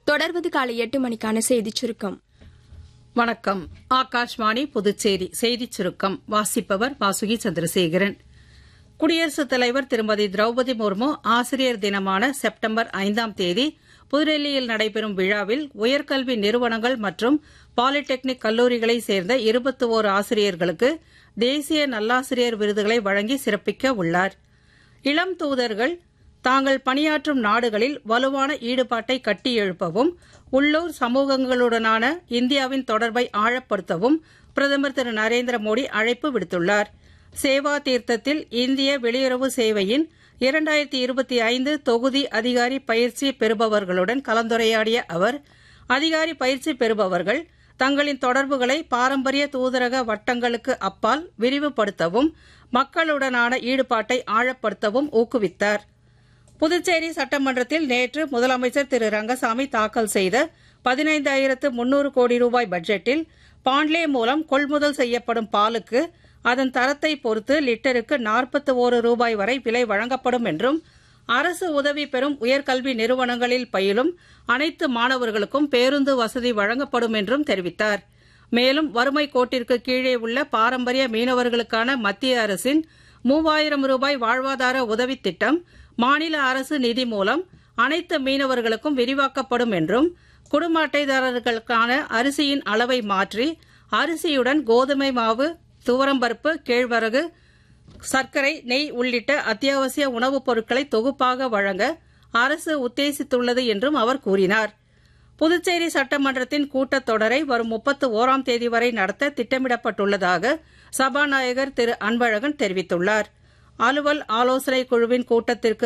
தொடர்வது காலை எட்டு மணிக்கான செய்திச் சுருக்கம் வணக்கம் ஆகாஷ்வாணி புதுச்சேரி செய்திச் சுருக்கம் வாசிப்பவர் வாசுகி சந்திரசேகரன் குடியரசுத் தலைவர் திருமதி திரௌபதி முர்மு ஆசிரியர் தினமான செப்டம்பர் ஐந்தாம் தேதி புதுடெல்லியில் நடைபெறும் விழாவில் உயர்கல்வி நிறுவனங்கள் மற்றும் பாலிடெக்னிக் கல்லூரிகளைச் சேர்ந்த இருபத்தி ஓரு ஆசிரியர்களுக்கு தேசிய நல்லாசிரியர் விருதுகளை வழங்கி சிறப்பிக்க உள்ளார் இளம் தூதர்கள் தாங்கள் பணியாற்றும் நாடுகளில் வலுவான ஈடுபாட்டை கட்டியெழுப்பவும் உள்ளூர் சமூகங்களுடனான இந்தியாவின் தொடர்பை ஆழப்படுத்தவும் பிரதமர் திரு நரேந்திர மோடி அழைப்பு விடுத்துள்ளார் சேவா தீர்த்தத்தில் இந்திய வெளியுறவு சேவையின் இரண்டாயிரத்தி இருபத்தி ஐந்து தொகுதி அதிகாரி பயிற்சி பெறுபவர்களுடன் கலந்துரையாடிய அவர் அதிகாரி பயிற்சி பெறுபவர்கள் தங்களின் தொடர்புகளை பாரம்பரிய தூதரக வட்டங்களுக்கு அப்பால் விரிவுபடுத்தவும் மக்களுடனான ஈடுபாட்டை ஆழப்படுத்தவும் ஊக்குவித்தார் புதுச்சேரி சட்டமன்றத்தில் நேற்று முதலமைச்சர் திரு ரங்கசாமி தாக்கல் செய்த பதினைந்தாயிரத்து முன்னூறு கோடி ரூபாய் பட்ஜெட்டில் பாண்லே மூலம் கொள்முதல் செய்யப்படும் பாலுக்கு அதன் தரத்தை பொறுத்து லிட்டருக்கு நாற்பத்தி ஒரு ரூபாய் வரை விலை வழங்கப்படும் என்றும் அரசு உதவி பெறும் உயர்கல்வி நிறுவனங்களில் பயிலும் அனைத்து மாணவர்களுக்கும் பேருந்து வசதி வழங்கப்படும் என்றும் தெரிவித்தார் மேலும் வறுமை கோட்டிற்கு கீழே உள்ள பாரம்பரிய மீனவர்களுக்கான மத்திய அரசின் மூவாயிரம் ரூபாய் வாழ்வாதார உதவித் திட்டம் மாநில அரசு நிதி மூலம் அனைத்து மீனவர்களுக்கும் விரிவாக்கப்படும் என்றும் குடும்ப அட்டைதாரர்களுக்கான அரிசியின் அளவை மாற்றி அரிசியுடன் கோதுமை மாவு துவரம்பருப்பு கேழ்வரகு சர்க்கரை நெய் உள்ளிட்ட அத்தியாவசிய உணவுப் பொருட்களை தொகுப்பாக வழங்க அரசு உத்தேசித்துள்ளது என்றும் அவர் கூறினார் புதுச்சேரி சட்டமன்றத்தின் கூட்டத்தொடரை வரும் முப்பத்து ஓராம் தேதி வரை நடத்த திட்டமிடப்பட்டுள்ளதாக சபாநாயகர் திரு அன்பழகன் தெரிவித்துள்ளார் அலுவல் ஆலோசனைக் குழுவின் கூட்டத்திற்கு